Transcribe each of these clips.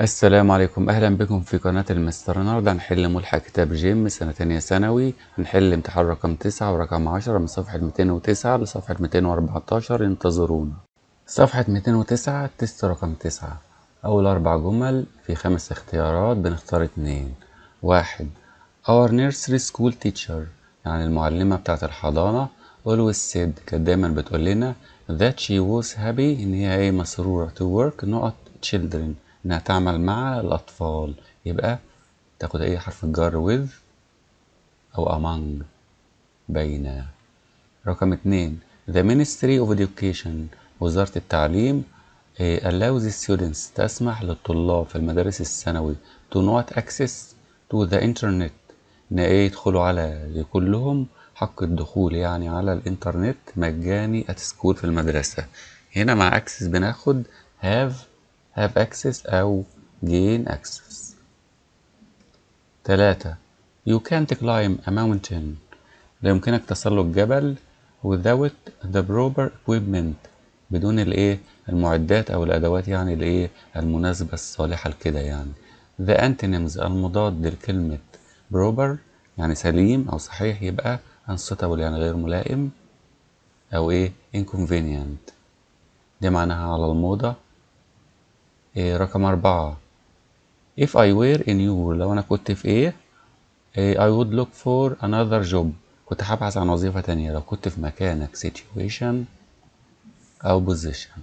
السلام عليكم أهلا بكم في قناة المستر النهاردة هنحل ملحق كتاب جيم سنة تانية ثانوي هنحل امتحان رقم تسعة ورقم عشرة من صفحة ميتين وتسعة لصفحة ميتين وأربعتاشر انتظرونا صفحة ميتين وتسعة تست رقم تسعة أول أربع جمل في خمس اختيارات بنختار اتنين واحد Our nursery school teacher يعني المعلمة بتاعة الحضانة always said كانت دايما بتقول لنا that she was happy إن هي ايه مسرورة to work not children إنها تعمل مع الأطفال يبقى تاخد أي حرف الجر with أو among بين رقم اتنين The Ministry of Education وزارة التعليم eh, allows the students تسمح للطلاب في المدارس الثانوي to not access to the internet إن إيه يدخلوا على يكون لهم حق الدخول يعني على الإنترنت مجاني at school في المدرسة هنا مع access بناخد have have access أو gain access تلاتة you can't climb a mountain لا يمكنك تسلق جبل without the proper equipment بدون الايه المعدات او الادوات يعني الايه المناسبة الصالحة لكده يعني the antonyms المضاد لكلمة proper يعني سليم او صحيح يبقى unsuitable يعني غير ملائم او ايه inconvenient دي معناها على الموضة إيه رقم أربعة if I were in you لو أنا كنت في إيه إيه I would look for another job كنت هبحث عن وظيفة تانية لو كنت في مكانك situation أو position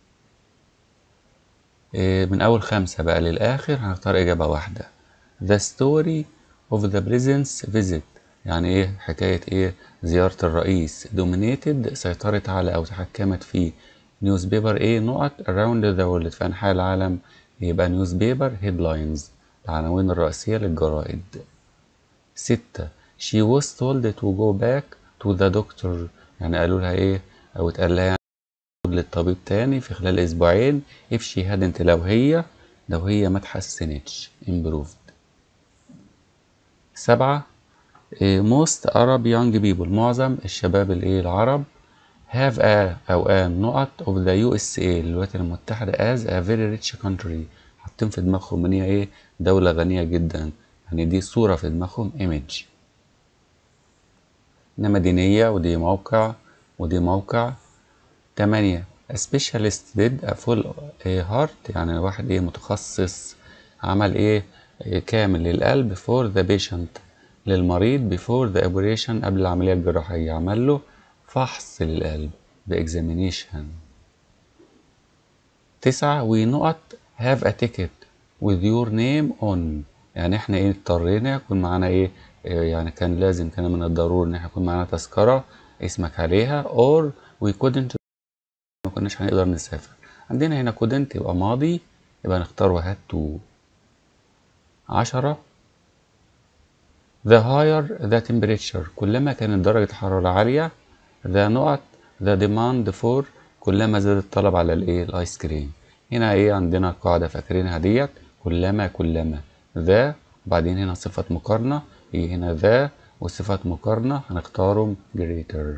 إيه من أول خمسة بقى للآخر هنختار إجابة واحدة the story of the president's visit يعني إيه حكاية إيه زيارة الرئيس dominated سيطرت على أو تحكمت في نيوز بيبر ايه نقط around the world في أنحاء العالم يبقى نيوز بيبر headlines العناوين الرئيسية للجرائد ستة she was told to go back to the doctor يعني قالوا لها ايه او اتقال لها يعني للطبيب تاني في خلال اسبوعين if she hadn't لو هي لو هي ما اتحسنتش improved سبعة إيه most Arab young people معظم الشباب الايه العرب have a أو a نقط of the USA الولايات المتحدة as a very rich country حاطين في دماغهم إن هي إيه دولة غنية جدا يعني دي صورة في دماغهم image إنما دينية ودي موقع ودي موقع تمانية a specialist did a full heart يعني واحد إيه متخصص عمل إيه كامل للقلب for the patient للمريض before the operation قبل العملية الجراحية عمل له فحص للقلب بإكزامينيشن تسعة we not have a ticket with your name on يعني احنا ايه اضطرينا يكون معانا ايه يعني كان لازم كان من الضروري ان احنا يكون معانا تذكرة اسمك عليها or we couldn't ما كناش هنقدر نسافر عندنا هنا couldn't يبقى ماضي يبقى نختار had to عشرة the higher the temperature كلما كانت درجة الحرارة عالية the نقط the demand for كلما زاد الطلب على الايه الايس كريم هنا ايه عندنا قاعدة فاكرينها ديت كلما كلما the وبعدين هنا صفة مقارنة ايه هنا the وصفة مقارنة هنختارهم greater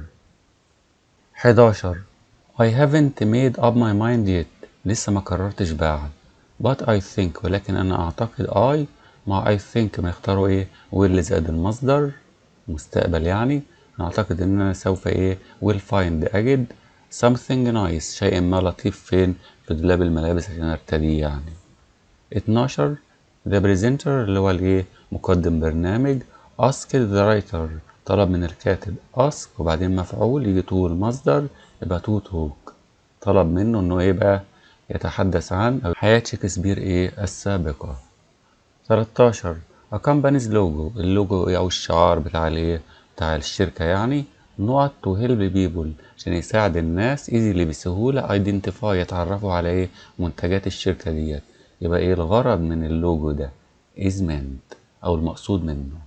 11 I haven't made up my mind yet لسه ما قررتش بعد but I think ولكن انا اعتقد I مع I think بنختاروا ايه will زائد المصدر مستقبل يعني أعتقد إن أنا سوف إيه will find أجد something nice شيء ما لطيف فين في دولاب الملابس عشان أرتديه يعني 12 the presenter اللي هو الإيه مقدم برنامج ask the writer طلب من الكاتب ask وبعدين مفعول يجي to المصدر يبقى to talk طلب منه إنه إيه بقى يتحدث عن حياة شكسبير إيه السابقة 13 a company's logo اللوجو أو الشعار بتاع الإيه بتاع الشركة يعني نقط to help people عشان يساعد الناس ايزيلي بسهولة identify يتعرفوا على ايه منتجات الشركة ديت يبقى ايه الغرض من اللوجو ده is meant او المقصود منه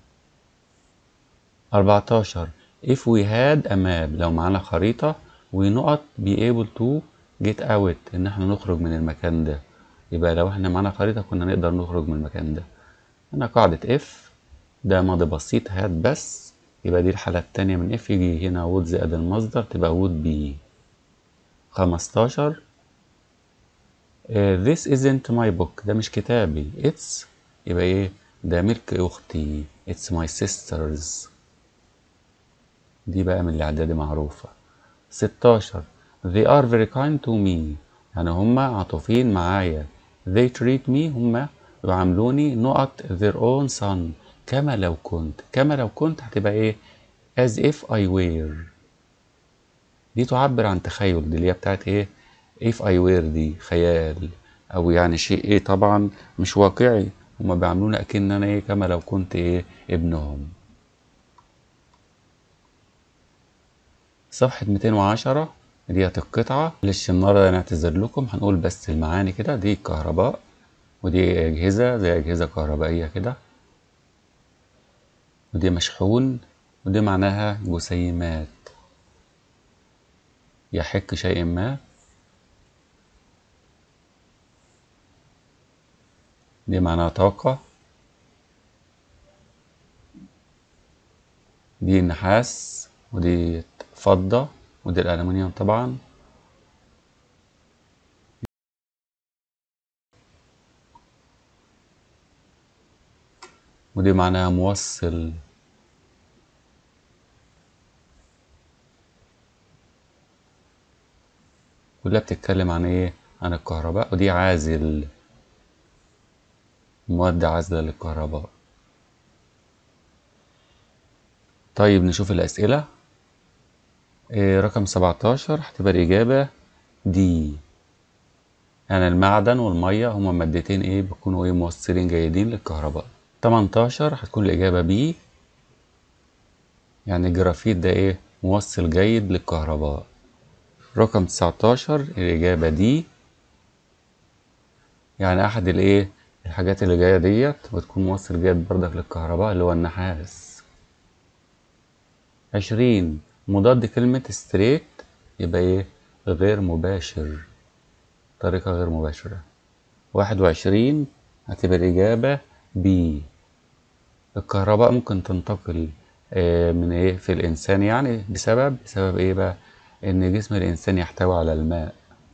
14 if we had a map لو معانا خريطة we نقط be able to get out ان احنا نخرج من المكان ده يبقى لو احنا معانا خريطة كنا نقدر نخرج من المكان ده هنا قاعدة if ده ماضي بسيط had بس يبقى دي الحالة التانية من اف يجي هنا would زائد المصدر تبقى would be خمستاشر آه، this isn't my book ده مش كتابي it's يبقى ايه ده ملك اختي it's my sister's دي بقى من الاعداد معروفة 16 they are very kind to me يعني هما عاطفين معايا they treat me هما يعاملوني نقط their own son كما لو كنت كما لو كنت هتبقى ايه as if I were دي تعبر عن تخيل دي اللي هي بتاعت ايه if I were دي خيال او يعني شيء ايه طبعا مش واقعي هما بيعاملوني اكن انا ايه كما لو كنت ايه ابنهم صفحة 210 ديت القطعة معلش النهاردة نعتذر لكم هنقول بس المعاني كده دي كهرباء ودي أجهزة زي أجهزة كهربائية كده ودي مشحون ودي معناها جسيمات يحك شيء ما دي معناها طاقة دي نحاس ودي فضة ودي الألمنيوم طبعا ودي معناها موصل كلها بتتكلم عن ايه عن الكهرباء ودي عازل مواد عازلة للكهرباء طيب نشوف الأسئلة إيه رقم 17 هتبقى الإجابة دي يعني المعدن والمية هما مادتين ايه بيكونوا ايه موصلين جيدين للكهرباء 18 هتكون الإجابة بي يعني الجرافيت ده ايه موصل جيد للكهرباء رقم 19 الإجابة دي يعني أحد الإيه الحاجات اللي جاية ديت وتكون موصل جيد بردك للكهرباء اللي هو النحاس عشرين مضاد كلمة ستريت يبقى إيه غير مباشر طريقة غير مباشرة واحد وعشرين هتبقى الإجابة بي الكهرباء ممكن تنتقل آه، من إيه في الإنسان يعني بسبب بسبب إيه بقى إن جسم الإنسان يحتوي على الماء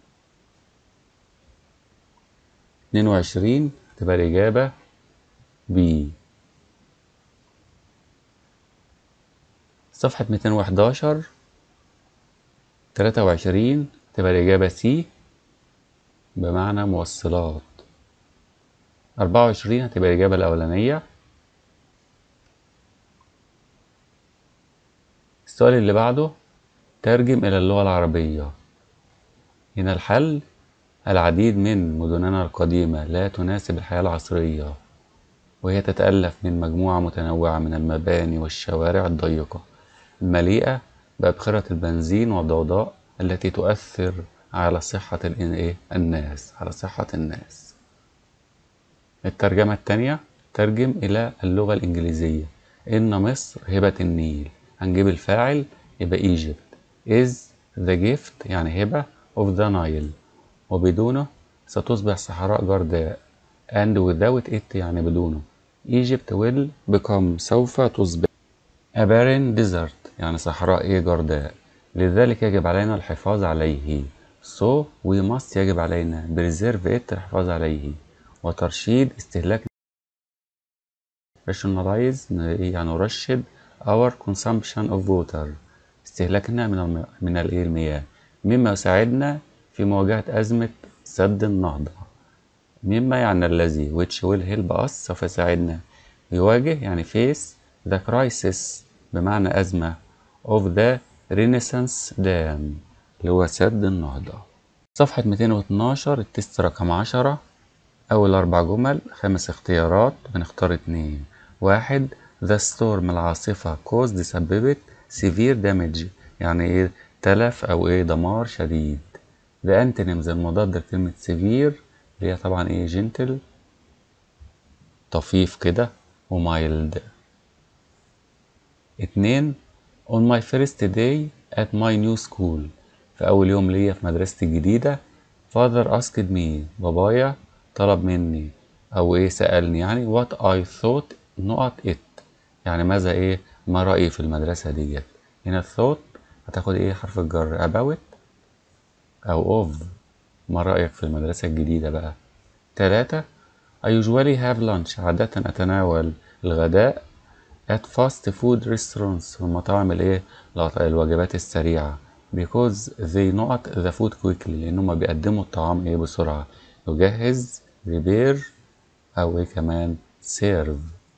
اتنين وعشرين هتبقى الإجابة بي صفحة ميتين وحداشر تلاتة وعشرين تبقى الإجابة سي بمعنى موصلات أربعة وعشرين هتبقى الإجابة الأولانية السؤال اللي بعده ترجم إلى اللغة العربية هنا الحل العديد من مدننا القديمة لا تناسب الحياة العصرية وهي تتألف من مجموعة متنوعة من المباني والشوارع الضيقة المليئة بأبخرة البنزين والضوضاء التي تؤثر على صحة الإن- إيه؟ الناس على صحة الناس الترجمة التانية ترجم إلى اللغة الإنجليزية إن مصر هبة النيل هنجيب الفاعل يبقى Egypt is the gift يعني هبة of the Nile وبدونه ستصبح صحراء جرداء and without it يعني بدونه Egypt will become سوف تصبح a barren desert يعني صحراء إيه جرداء لذلك يجب علينا الحفاظ عليه so we must يجب علينا preserve it الحفاظ عليه وترشيد استهلاك rationalize يعني نرشد our consumption of water استهلاكنا من الم... من الايه المياه مما يساعدنا في مواجهة أزمة سد النهضة مما يعني الذي which will help us سوف يساعدنا يواجه يعني face the crisis بمعنى أزمة of the Renaissance Dam اللي هو سد النهضة صفحة 212 التست رقم 10 أول أربع جمل خمس اختيارات بنختار اتنين واحد the storm العاصفة caused سببت severe damage يعني ايه تلف أو ايه دمار شديد the antonyms المضاد لكلمة severe اللي هي طبعا ايه gentle طفيف كده ومايلد اتنين on my first day at my new school في أول يوم ليا في مدرستي الجديدة father asked me بابايا طلب مني أو إيه سألني يعني what I thought نقط it يعني ماذا إيه ما رأيي في المدرسة ديت هنا thought هتاخد إيه حرف الجر about أو of ما رأيك في المدرسة الجديدة بقى تلاتة I usually have lunch عادة أتناول الغداء at fast food restaurants في المطاعم الايه الوجبات السريعة because they not the food quickly لأنهم بيقدموا الطعام ايه بسرعة يجهز prepare أو ايه كمان serve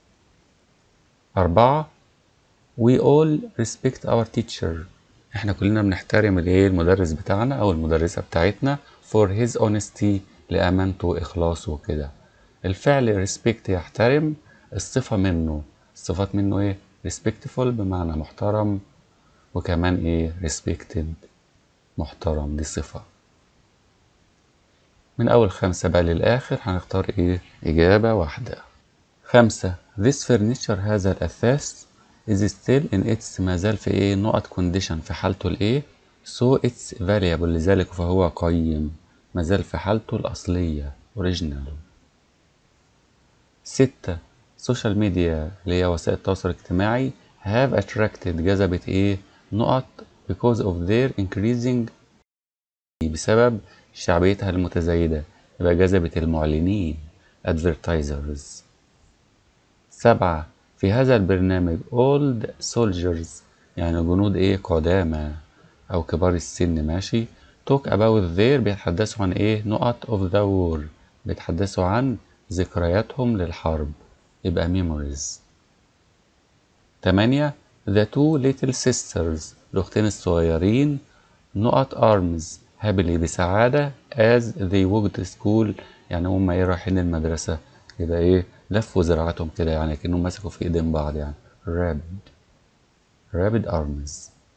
أربعة we all respect our teacher احنا كلنا بنحترم الايه المدرس بتاعنا او المدرسة بتاعتنا for his honesty لأمانته وإخلاصه وكده الفعل respect يحترم الصفة منه الصفات منه ايه respectful بمعنى محترم وكمان ايه respected محترم دي صفة من أول خمسة بقى للآخر هنختار ايه إجابة واحدة خمسة this furniture هذا الأثاث is still in its ما زال في ايه نقط condition في حالته الايه so it's valuable لذلك فهو قيم ما زال في حالته الأصلية original ستة سوشيال ميديا اللي هي وسائل التواصل الاجتماعي have attracted جذبت ايه نقط because of their increasing بسبب شعبيتها المتزايدة يبقى جذبت المعلنين advertisers سبعة في هذا البرنامج old soldiers يعني جنود ايه قدامى او كبار السن ماشي talk about their بيتحدثوا عن ايه نقط of the war بيتحدثوا عن ذكرياتهم للحرب يبقى memories تمانية the two little sisters الأختين الصغيرين نقط arms happily بسعادة as they walked to school يعني هما ايه رايحين المدرسة يبقى ايه لفوا ذراعاتهم كده يعني كأنهم مسكوا في ايدين بعض يعني rapid rapid arms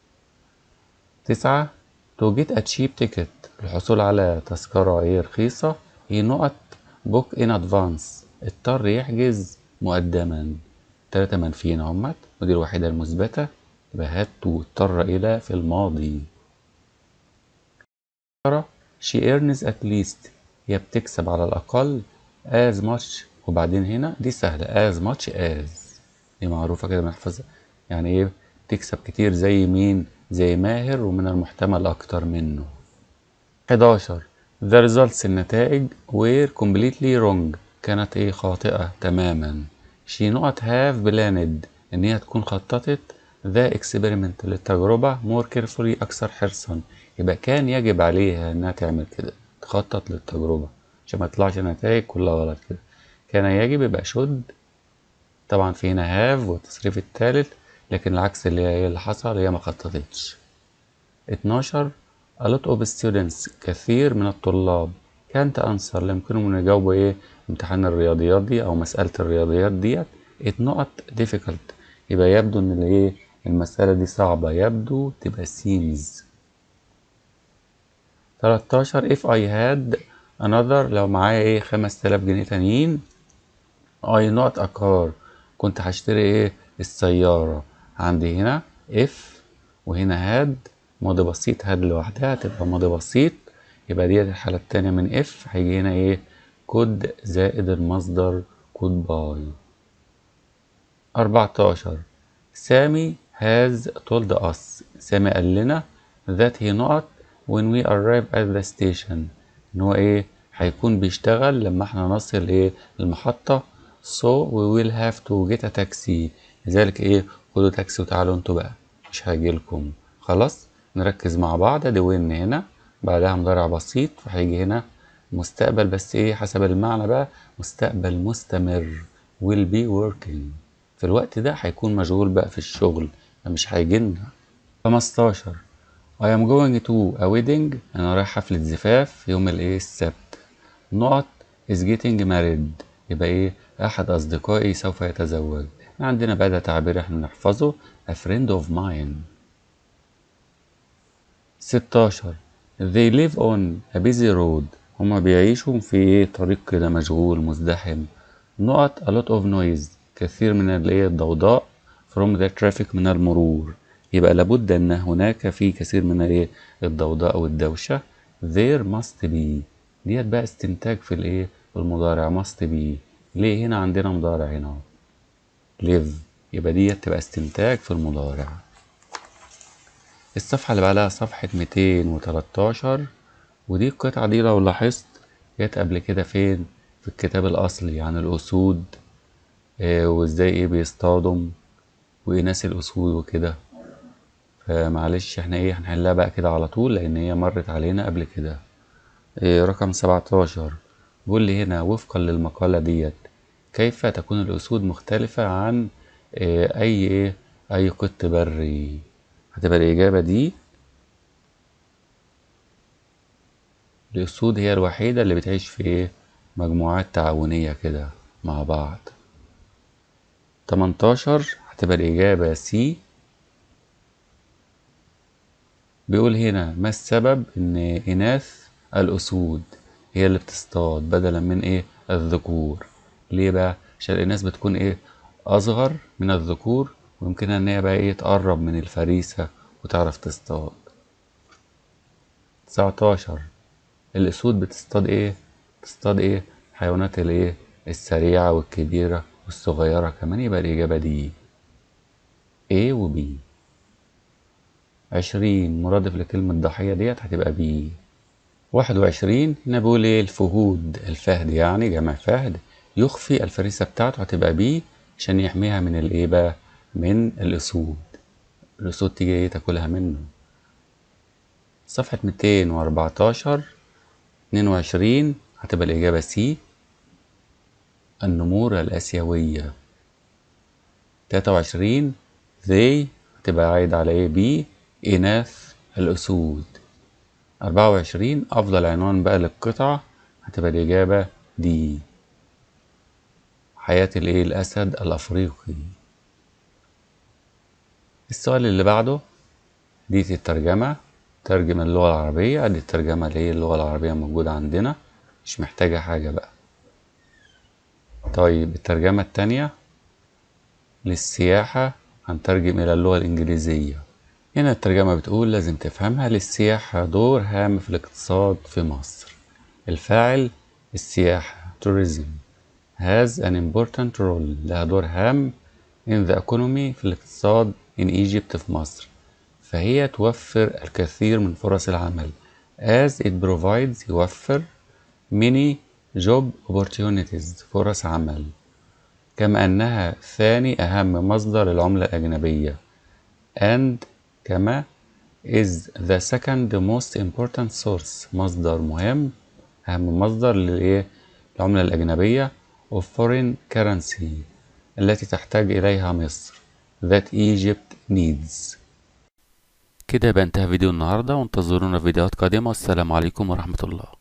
تسعة to get a cheap ticket الحصول على تذكرة ايه رخيصة هي نقط book in advance اضطر يحجز مقدما تلاتة منفيين اهمت ودي الوحيدة المثبتة يبقى هات اضطر إلى في الماضي she earns at least هي بتكسب على الأقل as much وبعدين هنا دي سهلة as much as دي معروفة كده بنحفظها يعني ايه تكسب كتير زي مين زي ماهر ومن المحتمل أكتر منه 11 the results النتائج were completely wrong كانت ايه خاطئة تماما she not have planned ان هي تكون خططت the experiment للتجربة more carefully أكثر حرصا يبقى كان يجب عليها انها تعمل كده تخطط للتجربة عشان ما يطلعش نتائج كلها غلط كده كان يجب يبقى شد طبعا في هنا هاف والتصريف الثالث لكن العكس اللي هي اللي حصل هي ما خططتش 12 a lot of students كثير من الطلاب كانت أنصر لا يمكنهم أن يجاوبوا إيه امتحان الرياضيات دي أو مسألة الرياضيات ديت اتنقط difficult يبقى يبدو إن الإيه المسألة دي صعبة يبدو تبقى seems 13 if I had another لو معايا إيه 5000 جنيه تانيين I not a car كنت هشتري إيه السيارة عندي هنا if وهنا had ماضي بسيط هاد لوحدها تبقى ماضي بسيط يبقى ديت الحالة التانية من اف هيجي هنا ايه كود زائد المصدر كود باي أربعتاشر سامي has told us سامي قال لنا that he not when we arrive at the station ان هو ايه هيكون بيشتغل لما احنا نصل ايه المحطة so we will have to get a taxi لذلك ايه خدوا تاكسي وتعالوا انتوا بقى مش هاجيلكم خلاص نركز مع بعض ادي وين هنا بعدها مضارع بسيط فهيجي هنا مستقبل بس ايه حسب المعنى بقى مستقبل مستمر will be working في الوقت ده هيكون مشغول بقى في الشغل مش هيجيلنا 15 I am going to a wedding أنا رايح حفلة زفاف يوم الإيه السبت نقط is getting married يبقى إيه أحد أصدقائي سوف يتزوج عندنا بقى ده تعبير إحنا نحفظه a friend of mine 16 they live on a busy road هما بيعيشوا في إيه طريق كده مشغول مزدحم نقط a lot of noise كثير من الإيه الضوضاء from the traffic من المرور يبقى لابد أن هناك في كثير من الايه الضوضاء والدوشة there must be ديت بقى استنتاج في الايه المضارع must be ليه هنا عندنا مضارع هنا live يبقى ديت تبقى استنتاج في المضارع الصفحة اللي بعدها صفحة 213 ودي القطعة دي لو لاحظت جت قبل كده فين في الكتاب الأصلي عن الأسود آه، وازاي ايه بيصطادم وإناث الأسود وكده فمعلش احنا ايه هنحلها بقى كده على طول لأن هي مرت علينا قبل كده إيه رقم سبعتاشر بيقول لي هنا وفقا للمقالة ديت كيف تكون الأسود مختلفة عن إيه أي إيه أي قط بري هتبقى الإجابة دي الأسود هي الوحيدة اللي بتعيش في إيه مجموعات تعاونية كده مع بعض تمنتاشر هتبقى الإجابة سي بيقول هنا ما السبب إن إناث الأسود هي اللي بتصطاد بدلا من إيه الذكور ليه بقى عشان الإناث بتكون إيه أصغر من الذكور ويمكنها إن هي بقى إيه تقرب من الفريسة وتعرف تصطاد تسعتاشر الأسود بتصطاد إيه تصطاد إيه الحيوانات الإيه السريعة والكبيرة والصغيرة كمان يبقى الإجابة دي A و B عشرين مرادف لكلمة ضحية ديت هتبقى بي واحد وعشرين هنا بيقول ايه الفهود الفهد يعني جمع فهد يخفي الفريسة بتاعته هتبقى بي عشان يحميها من الايه بقى من الأسود الأسود تيجي ايه تاكلها منه صفحة ميتين وأربعتاشر اتنين وعشرين هتبقى الإجابة سي النمور الآسيوية تلاتة وعشرين they هتبقى عايد على ايه بي إناث الأسود أربعة وعشرين أفضل عنوان بقى للقطعة هتبقى الإجابة دي حياة الإيه الأسد الأفريقي السؤال اللي بعده دي الترجمة ترجم اللغة العربية ادي الترجمة اللي هي اللغة العربية موجودة عندنا مش محتاجة حاجة بقى طيب الترجمة التانية للسياحة هنترجم إلى اللغة الإنجليزية هنا الترجمة بتقول لازم تفهمها للسياحة دور هام في الاقتصاد في مصر الفاعل السياحة tourism has an important role لها دور هام in the economy في الاقتصاد in Egypt في مصر فهي توفر الكثير من فرص العمل as it provides يوفر many job opportunities فرص عمل كما أنها ثاني أهم مصدر للعملة الأجنبية and كما is the second most important source مصدر مهم أهم مصدر للإيه العملة الأجنبية of foreign currency التي تحتاج إليها مصر that Egypt needs كده يبقى انتهى فيديو النهاردة وانتظرونا في فيديوهات قادمة والسلام عليكم ورحمة الله